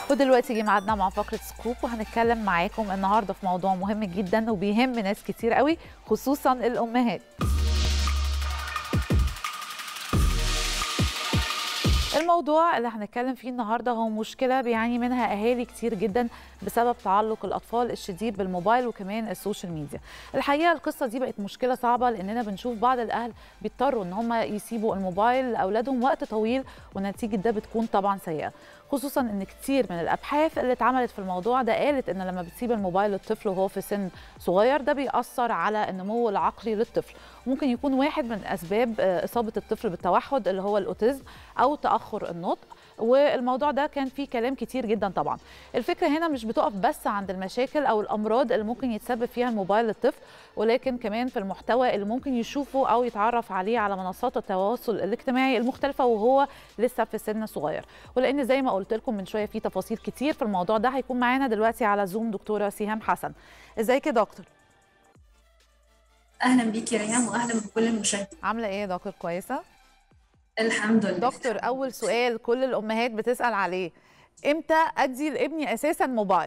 ودلوقتي جه ميعادنا مع فقره سكوب وهنتكلم معاكم النهارده في موضوع مهم جدا وبيهم ناس كتير قوي خصوصا الامهات الموضوع اللي هنتكلم فيه النهارده هو مشكله بيعاني منها اهالي كتير جدا بسبب تعلق الاطفال الشديد بالموبايل وكمان السوشيال ميديا الحقيقه القصه دي بقت مشكله صعبه لاننا بنشوف بعض الاهل بيضطروا ان هم يسيبوا الموبايل لاولادهم وقت طويل ونتيجه ده بتكون طبعا سيئه خصوصا ان كتير من الابحاث اللي اتعملت في الموضوع ده قالت ان لما بتسيب الموبايل للطفل وهو في سن صغير ده بيأثر على النمو العقلي للطفل ممكن يكون واحد من اسباب اصابه الطفل بالتوحد اللي هو الاوتيزم او تاخر النطق والموضوع ده كان فيه كلام كتير جدا طبعا الفكره هنا مش بتقف بس عند المشاكل او الامراض اللي ممكن يتسبب فيها الموبايل للطفل ولكن كمان في المحتوى اللي ممكن يشوفه او يتعرف عليه على منصات التواصل الاجتماعي المختلفه وهو لسه في سن صغير ولان زي ما قلت لكم من شويه في تفاصيل كتير في الموضوع ده هيكون معانا دلوقتي على زوم دكتوره سيهام حسن ازيك يا دكتور اهلا بيكي يا ريهام واهلا بكل المشاهدين عامله ايه يا دكتور كويسه الحمد لله دكتور اول سؤال كل الامهات بتسال عليه امتى ادي لابني اساسا موبايل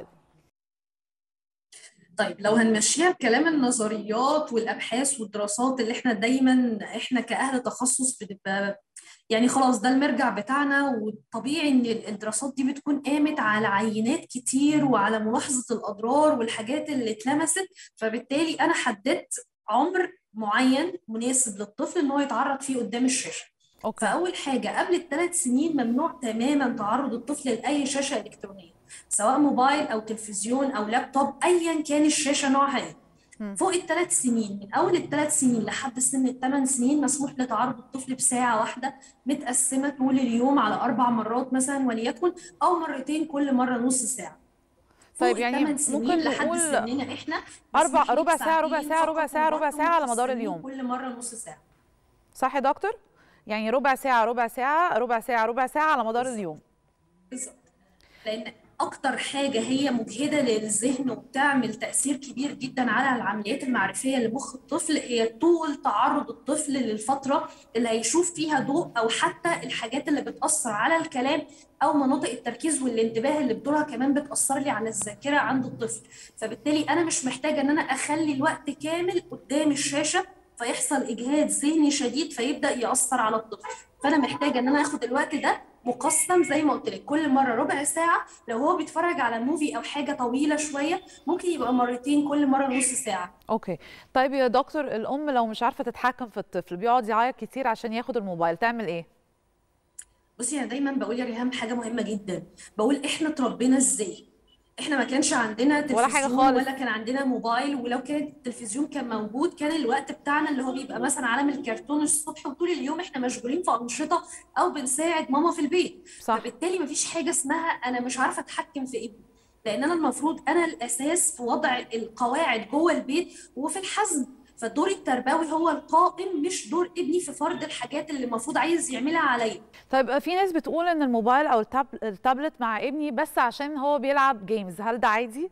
طيب لو هنمشيها بكلام النظريات والابحاث والدراسات اللي احنا دايما احنا كاهل تخصص بنبقى يعني خلاص ده المرجع بتاعنا والطبيعي ان الدراسات دي بتكون قامت على عينات كتير وعلى ملاحظه الاضرار والحاجات اللي اتلمست فبالتالي انا حددت عمر معين مناسب للطفل ان هو يتعرض فيه قدام الشاشه أوكي. فاول حاجه قبل الثلاث سنين ممنوع تماما تعرض الطفل لاي شاشه الكترونيه سواء موبايل او تلفزيون او لابتوب ايا كان الشاشه نوعها ايه فوق الثلاث سنين من اول الثلاث سنين لحد سن الثمان سنين مسموح لتعرض الطفل بساعه واحده متقسمه طول اليوم على اربع مرات مثلا وليكن او مرتين كل مره نص ساعه طيب يعني ممكن نقول سننا احنا اربع ربع ساعه ربع ساعه ربع ساعه ربع ساعه على مدار اليوم كل مره نص ساعه صح يا دكتور يعني ربع ساعه ربع ساعه ربع ساعه ربع ساعه على مدار اليوم بالظبط لان اكتر حاجه هي مجهده للذهن وبتعمل تاثير كبير جدا على العمليات المعرفيه لمخ الطفل هي طول تعرض الطفل للفتره اللي هيشوف فيها ضوء او حتى الحاجات اللي بتاثر على الكلام او مناطق التركيز والانتباه اللي بدورها كمان بتاثر لي على الذاكره عند الطفل فبالتالي انا مش محتاجه ان انا اخلي الوقت كامل قدام الشاشه فيحصل اجهاد ذهني شديد فيبدا ياثر على الطفل فانا محتاجه ان انا اخد الوقت ده مقسم زي ما قلت لك كل مره ربع ساعه لو هو بيتفرج على موفي او حاجه طويله شويه ممكن يبقى مرتين كل مره نص ساعه اوكي طيب يا دكتور الام لو مش عارفه تتحكم في الطفل بيقعد يعيط كتير عشان ياخد الموبايل تعمل ايه بصي انا دايما بقول يا ريهام حاجه مهمه جدا بقول احنا اتربينا ازاي احنا ما كانش عندنا تلفزيون ولا حاجه خالص ولا كان عندنا موبايل ولو كان التلفزيون كان موجود كان الوقت بتاعنا اللي هو بيبقى مثلا عالم الكرتون الصبح وطول اليوم احنا مشغولين في انشطه او بنساعد ماما في البيت صح. فبالتالي ما فيش حاجه اسمها انا مش عارفه اتحكم في ابني لان انا المفروض انا الاساس في وضع القواعد جوه البيت وفي الحزم فالدور التربوي هو القائم مش دور ابني في فرض الحاجات اللي المفروض عايز يعملها عليا طيب في ناس بتقول ان الموبايل او التابلت مع ابني بس عشان هو بيلعب جيمز هل ده عادي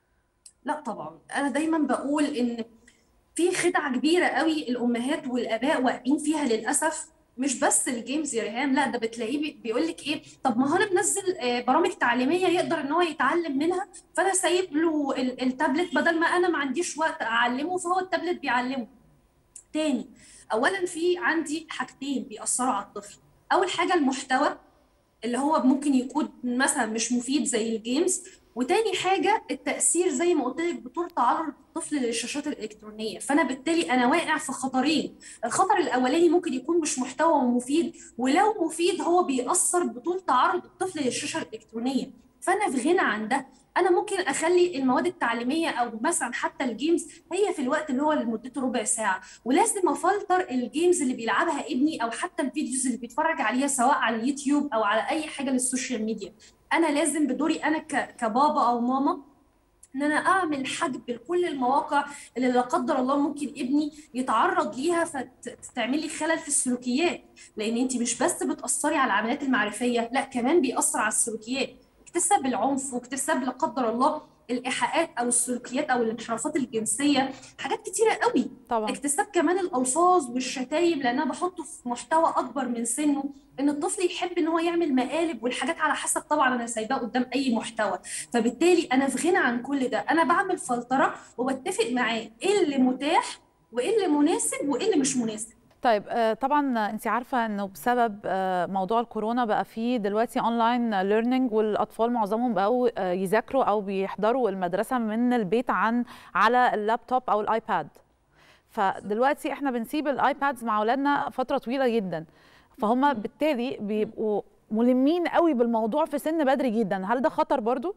لا طبعا انا دايما بقول ان في خدعه كبيره قوي الامهات والاباء واقعين فيها للاسف مش بس الجيمز يا ريهام لا ده بتلاقيه بيقول لك ايه طب ما هو انا بنزل برامج تعليميه يقدر ان هو يتعلم منها فانا سايب له التابلت بدل ما انا ما عنديش وقت اعلمه فهو التابلت بيعلمه تاني اولا في عندي حاجتين بيأثروا على الطفل اول حاجه المحتوى اللي هو ممكن يكون مثلا مش مفيد زي الجيمز وتاني حاجة التأثير زي ما قلت لك بطول تعرض الطفل للشاشات الإلكترونية فأنا بالتالي أنا واقع في خطرين الخطر الأولاني ممكن يكون مش محتوى مفيد ولو مفيد هو بيأثر بطول تعرض الطفل للشاشة الإلكترونية فأنا في غنى عن ده انا ممكن اخلي المواد التعليميه او مثلا حتى الجيمز هي في الوقت اللي هو مدته ربع ساعه ولازم افلتر الجيمز اللي بيلعبها ابني او حتى الفيديوز اللي بيتفرج عليها سواء على اليوتيوب او على اي حاجه للسوشيال ميديا انا لازم بدوري انا كبابا او ماما ان انا اعمل حجب لكل المواقع اللي لا قدر الله ممكن ابني يتعرض ليها فتعمل لي خلل في السلوكيات لان انت مش بس بتاثري على العمليات المعرفيه لا كمان بيأثر على السلوكيات اكتساب العنف واكتساب لا قدر الله الايحاءات او السلوكيات او الانحرافات الجنسيه حاجات كتيره قوي طبعا اكتساب كمان الالفاظ والشتايم لان انا بحطه في محتوى اكبر من سنه ان الطفل يحب ان هو يعمل مقالب والحاجات على حسب طبعا انا سايباه قدام اي محتوى فبالتالي انا في غنى عن كل ده انا بعمل فلتره وبتفق معاه ايه اللي متاح وايه اللي مناسب وايه اللي مش مناسب طيب آه، طبعا انت عارفه انه بسبب آه، موضوع الكورونا بقى فيه دلوقتي اونلاين ليرنينج والاطفال معظمهم بقوا آه، يذاكروا او بيحضروا المدرسه من البيت عن على اللابتوب او الايباد فدلوقتي احنا بنسيب الايبادز مع اولادنا فتره طويله جدا فهم بالتالي بيبقوا ملمين قوي بالموضوع في سن بدري جدا هل ده خطر برضو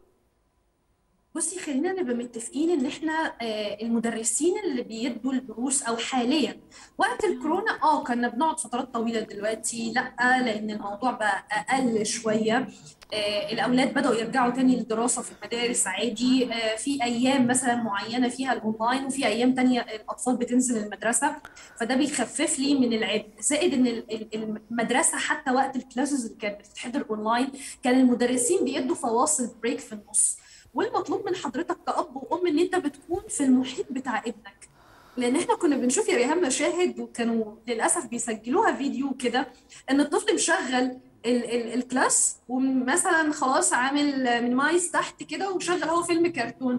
بصي خلينا نبقى متفقين ان احنا آه، المدرسين اللي بيدوا الدروس او حاليا وقت الكورونا اه كنا بنقعد فترات طويله دلوقتي لا لان الموضوع بقى اقل شويه آه، الاولاد بداوا يرجعوا تاني للدراسه في المدارس عادي آه، في ايام مثلا معينه فيها الاونلاين وفي ايام تانية الاطفال بتنزل المدرسه فده بيخفف لي من العبء زائد ان ال- ال- المدرسه حتى وقت الكلاسز اللي كانت بتتحضر اونلاين كان المدرسين بيدوا فواصل بريك في النص والمطلوب من حضرتك كأب وأم إن أنت بتكون في المحيط بتاع ابنك لأن إحنا كنا بنشوف يا ريهام مشاهد وكانوا للأسف بيسجلوها فيديو كده إن الطفل مشغل ال ال الكلاس ومثلا خلاص عامل مينيمايز تحت كده ومشغل هو فيلم كرتون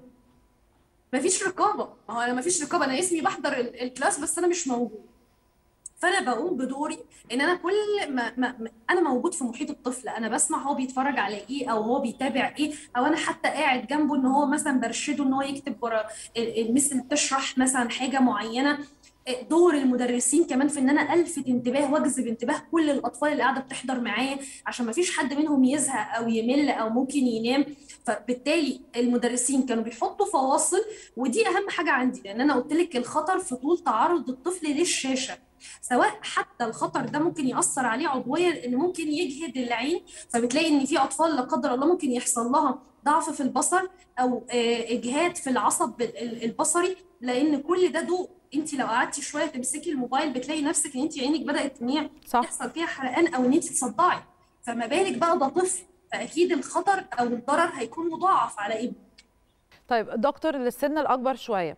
مفيش رقابة ما هو أنا مفيش رقابة أنا اسمي بحضر ال- الكلاس بس أنا مش موجود فانا بقوم بدوري ان انا كل ما, ما ما- انا موجود في محيط الطفل انا بسمع هو بيتفرج على ايه او هو بيتابع ايه او انا حتى قاعد جنبه ان هو مثلا برشده ان هو يكتب ورا ال- المس اللي بتشرح مثلا حاجه معينه دور المدرسين كمان في ان انا الفت انتباه واجذب انتباه كل الاطفال اللي قاعده بتحضر معايا عشان ما فيش حد منهم يزهق او يمل او ممكن ينام فبالتالي المدرسين كانوا بيحطوا فواصل ودي اهم حاجه عندي لان انا قلت لك الخطر في طول تعرض الطفل للشاشه سواء حتى الخطر ده ممكن يأثر عليه عضويا لأن ممكن يجهد العين فبتلاقي إن في أطفال لا قدر الله ممكن يحصل لها ضعف في البصر أو آه، إجهاد في العصب ال- البصري لأن كل ده ضوء أنت لو قعدتي شوية تمسكي الموبايل بتلاقي نفسك إن أنت عينك بدأت إن هي صح يحصل فيها حرقان أو إن أنت تصدعي فما بالك بقى ده طفل فأكيد الخطر أو الضرر هيكون مضاعف على ابنك طيب دكتور للسن الاكبر شويه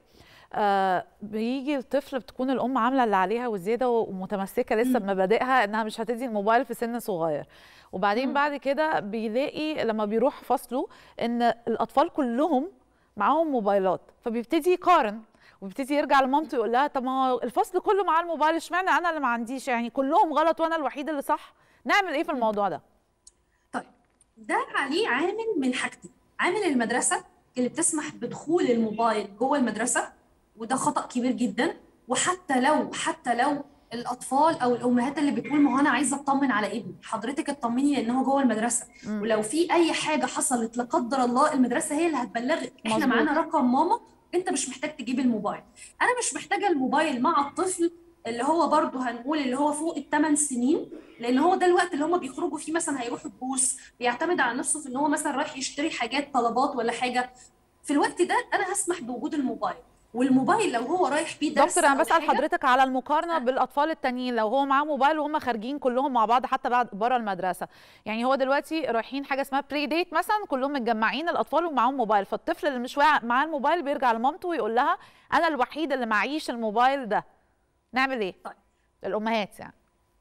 آه بيجي الطفل بتكون الام عامله اللي عليها وزياده ومتمسكه لسه مم. بمبادئها انها مش هتدي الموبايل في سن صغير وبعدين مم. بعد كده بيلاقي لما بيروح فصله ان الاطفال كلهم معاهم موبايلات فبيبتدي يقارن وبيبتدي يرجع لمامته يقول لها طب ما هو الفصل كله معاه الموبايل اشمعنى انا اللي ما عنديش يعني كلهم غلط وانا الوحيد اللي صح نعمل ايه في الموضوع ده طيب ده عليه عامل من حاجتين عامل المدرسة اللي بتسمح بدخول الموبايل جوه المدرسة وده خطأ كبير جدا وحتى لو حتى لو الأطفال أو الأمهات اللي بتقول ما هو أنا عايزة أطمن على ابني حضرتك اطمني لأن هو جوه المدرسة مم. ولو في أي حاجة حصلت لا قدر الله المدرسة هي اللي هتبلغك إحنا مظبوط. معانا رقم ماما أنت مش محتاج تجيب الموبايل أنا مش محتاجة الموبايل مع الطفل اللي هو برضه هنقول اللي هو فوق الثمان سنين لان هو ده الوقت اللي هم بيخرجوا فيه مثلا هيروحوا البوس بيعتمد على نفسه في ان هو مثلا رايح يشتري حاجات طلبات ولا حاجه في الوقت ده انا هسمح بوجود الموبايل والموبايل لو هو رايح بيه درس دكتور انا او بسال حاجه حضرتك على المقارنه آه. بالاطفال التانيين لو هو معاه موبايل وهم خارجين كلهم مع بعض حتى بعد بره المدرسه يعني هو دلوقتي رايحين حاجه اسمها بري ديت مثلا كلهم متجمعين الاطفال ومعاهم موبايل فالطفل اللي مش واع- معاه الموبايل بيرجع لمامته ويقول لها انا الوحيد اللي معيش الموبايل ده نعمل ايه طيب. الامهات يعني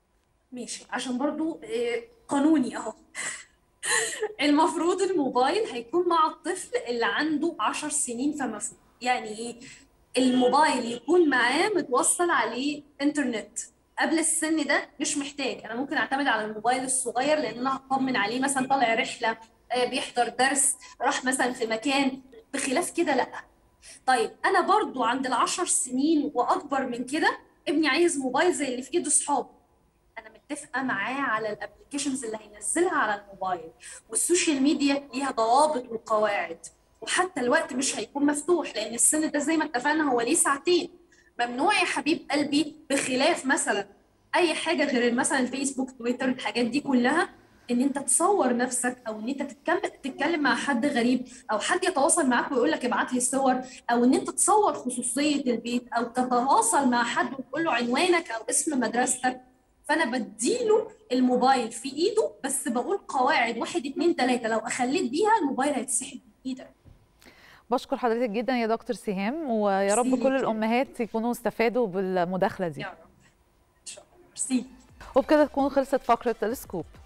ماشي عشان برضو آه، قانوني اهو المفروض الموبايل هيكون مع الطفل اللي عنده عشر سنين فما فوق يعني ايه الموبايل يكون معاه متوصل عليه انترنت قبل السن ده مش محتاج انا ممكن اعتمد على الموبايل الصغير لان انا هطمن عليه مثلا طالع رحله آه، بيحضر درس راح مثلا في مكان بخلاف كده لا طيب انا برضو عند العشر سنين واكبر من كده ابني عايز موبايل زي اللي في ايده صحابه انا متفقه معاه على الابلكيشنز اللي هينزلها على الموبايل والسوشيال ميديا ليها ضوابط وقواعد وحتى الوقت مش هيكون مفتوح لان السن ده زي ما اتفقنا هو ليه ساعتين ممنوع يا حبيب قلبي بخلاف مثلا اي حاجه غير مثلا الفيسبوك تويتر الحاجات دي كلها ان انت تصور نفسك او ان انت تتكلم تتكلم مع حد غريب او حد يتواصل معاك ويقول لك ابعت لي الصور او ان انت تصور خصوصيه البيت او تتواصل مع حد وتقول له عنوانك او اسم مدرستك فانا بديله الموبايل في ايده بس بقول قواعد واحد اتنين تلاته لو اخليت بيها الموبايل هيتسحب من ايدك بشكر حضرتك جدا يا دكتور سهام ويا رب ميرسي كل ليكي. الامهات يكونوا استفادوا بالمداخله دي يا رب ان شاء الله ميرسي وبكده تكون خلصت فقره السكوب